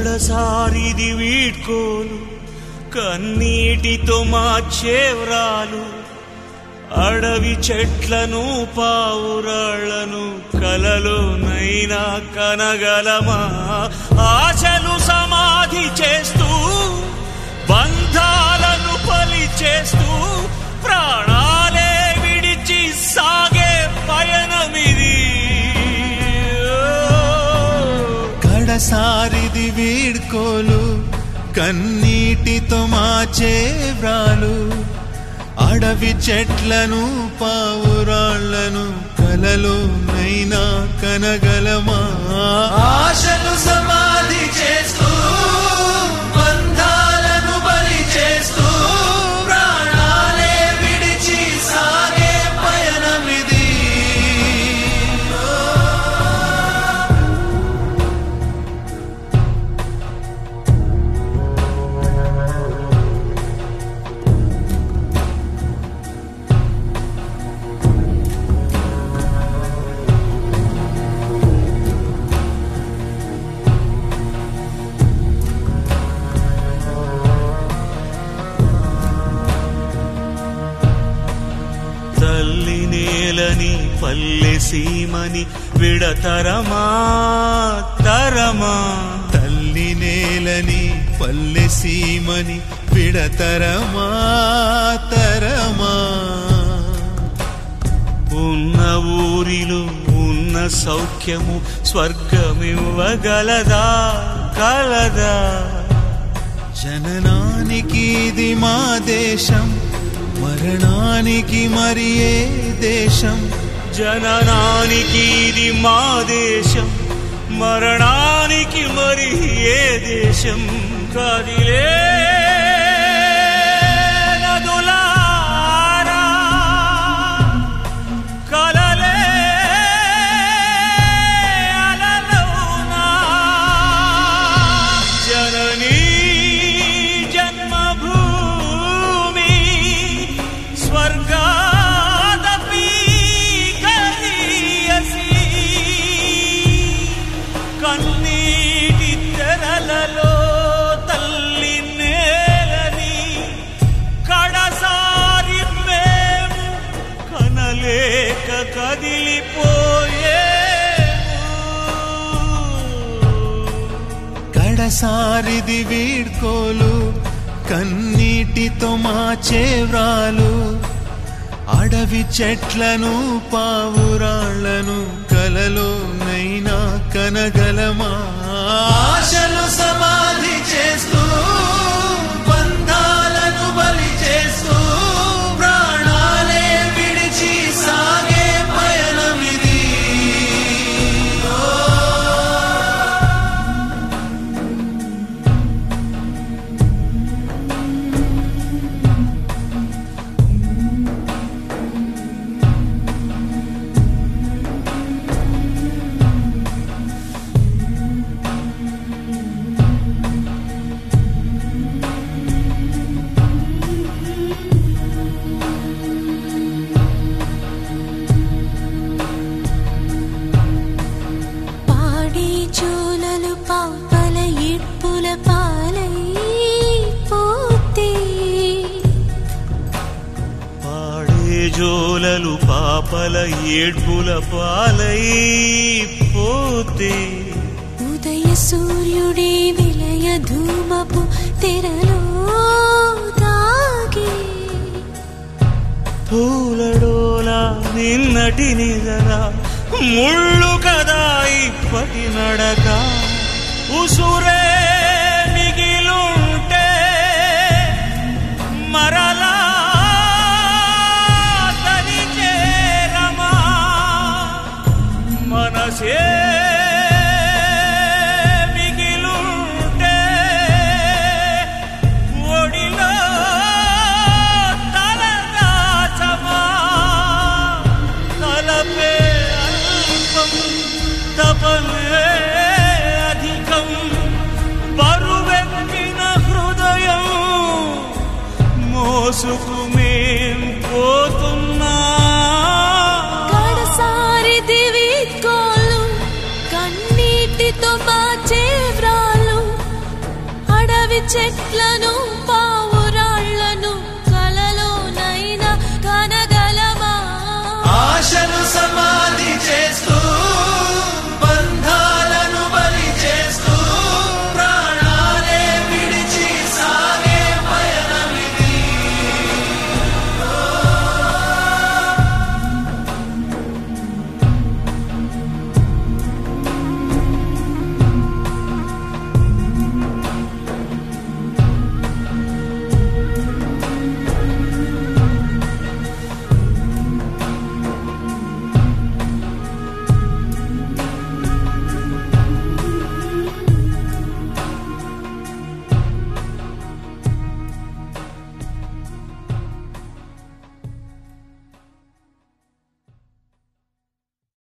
కడసారిది వీడ్కోలు కన్నీటితో మార్చేవ్రాలు అడవి చెట్లను పావురాళ్లను కలలోనైనా కనగలమా ఆశలు సమాధి చేస్తూ బంధాలను పలి చేస్తూ ప్రాణాలే విడిచి సాగే పయనమిది కడసారిది వీడ్కోలు కన్నీటితో మాచే వ్రాలు అడవి చెట్లను పావురాళ్లను కలలో నైనా కనగలమా ఆశలు సమాధి చేస్తూ బంధాలను బలి చేస్తూ ప్రాణాలే విడిచి సాగే పయనమిది తల్లి నేలని పల్లె సీమని విడతరమా తరమా తల్లి నేలని పల్లె సీమని విడతరమా తరమా ఉన్న ఊరిలో ఉన్న సౌఖ్యము స్వర్గమివ్వగలదా కలదా జననానికి ఇది మా దేశం మరణానికి మరి ఏ దేశం జననానికి ఇది మా దేశం మరణానికి మరి ఏ దేశం కదిలే నదులారా, కలలే అలలోనా, జననీ జన్మభూమి స్వర్గాదపి కరీయసి కన్నీటి తెరలలో తల్లి నేలని కడసారి మేము కనలేక కదిలిపోయే కడసారిది వీడ్కోలు కన్నీటితో మాచే వ్రాలు అడవి చెట్లను పావురాళ్లను కలలో నైనా కనగలమా ఆశలు సమాధి చేస్తూ బంధాలను బలి చేస్తూ ప్రాణాలే విడిచి సాగే పయనమిది పాడి చోలలు పాపల ఇడ్పుల పాలై పోతే పాడే జోలలు పాపల ఏడ్పుల పాలై పోతే ఉదయ సూర్యుడి విలయ ధూమపు తెరలో దాగి పూలడోల నిన్నటి నిజరా ముళ్ళు కదా ఇప్పటి నడక ఉసురే మిగిలుంటే మరలా తని చేరమా మనసే మిగిలుంటే ఒడిలో తలదాచమా తలపే అల్పం తపనే అధికం అడవి చెట్లను పావురాళ్లను కలలోనైనా కనగలమా ఆశలు సమాన